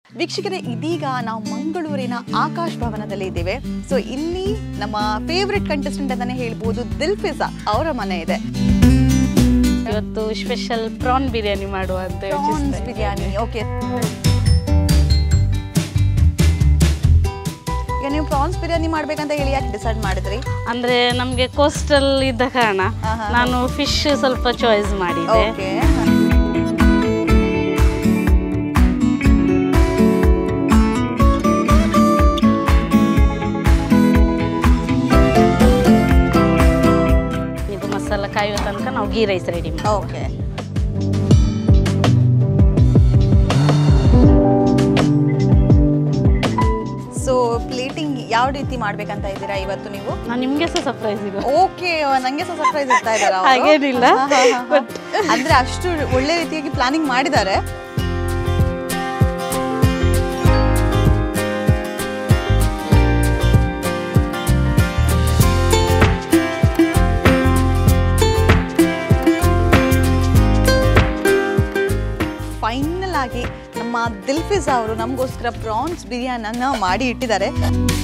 ವೀಕ್ಷಕರೇ ಇದೀಗ ನಾವು ಮಂಗಳೂರಿನ ಆಕಾಶ್ ಭವನದಲ್ಲಿ ಇದ್ದೇವೆ ಸೊ ಇಲ್ಲಿ ನಮ್ಮ ಫೇವ್ರೆಟ್ ಕಂಟೆಸ್ಟೆಂಟ್ ಅಂತಾನೆ ಹೇಳ್ಬೋದು ದಿಲ್ಫಿಜಾ ಅವರ ಮನೆ ಇದೆ ಇವತ್ತು ಸ್ಪೆಷಲ್ ಪ್ರಾನ್ ಬಿರಿಯಾನಿ ಮಾಡುವ ಅಂತ ಪ್ರಾನ್ಸ್ ಯೋಚಿಸ್ತಾ ಬಿರಿಯಾನಿ ಇದ್ದೇನೆ. ಓಕೆ ಈಗ ನೀವು ಪ್ರಾನ್ಸ್ ಬಿರಿಯಾನಿ ಮಾಡ್ಬೇಕಂತ ಹೇಳಿ ಯಾಕೆ ಡಿಸೈಡ್ ಮಾಡಿದ್ರಿ ಅಂದ್ರೆ ನಮ್ಗೆ ಕೋಸ್ಟಲ್ ಇದ್ದ ಕಾರಣ ಆಹಾ. ನಾನು ಫಿಶ್ ಸ್ವಲ್ಪ ಚಾಯ್ಸ್ ಮಾಡಿದೆ ಓಕೆ ಇದು ಮಸಾಲ ಕಾಯುವ ತನಕ ನಾವು ಗೀ ರೈಸ್ ರೆಡಿ ಮಾಡಿ ಓಕೆ ಸೊ ಪ್ಲೇಟಿಂಗ್ ಯಾವ ರೀತಿ ಮಾಡ್ಬೇಕಂತ ಇದ್ದೀರಾ ಇವತ್ತು ನೀವು ನಾನು ನಿಮ್ಗೆ ಸಹ ಸರ್ಪ್ರೈಸ್ ಇದೆ ಓಕೆ ನಂಗೆ ಸಹ ಸರ್ಪ್ರೈಸ್ ಇರ್ತಾ ಇದ್ದಾರೆ ಹಾಗೇನಿಲ್ಲ. But- ಅಂದ್ರೆ ಅಷ್ಟು ಒಳ್ಳೆ ರೀತಿಯಾಗಿ ಪ್ಲಾನಿಂಗ್ ಮಾಡಿದ್ದಾರೆ ಫೈನಲ್ ಆಗಿ ನಮ್ಮ ದಿಲ್ಫಿಜಾ ಅವರು ನಮಗೋಸ್ಕರ ಪ್ರಾನ್ಸ್ ಬಿರಿಯಾನಿನ ಮಾಡಿ ಇಟ್ಟಿದ್ದಾರೆ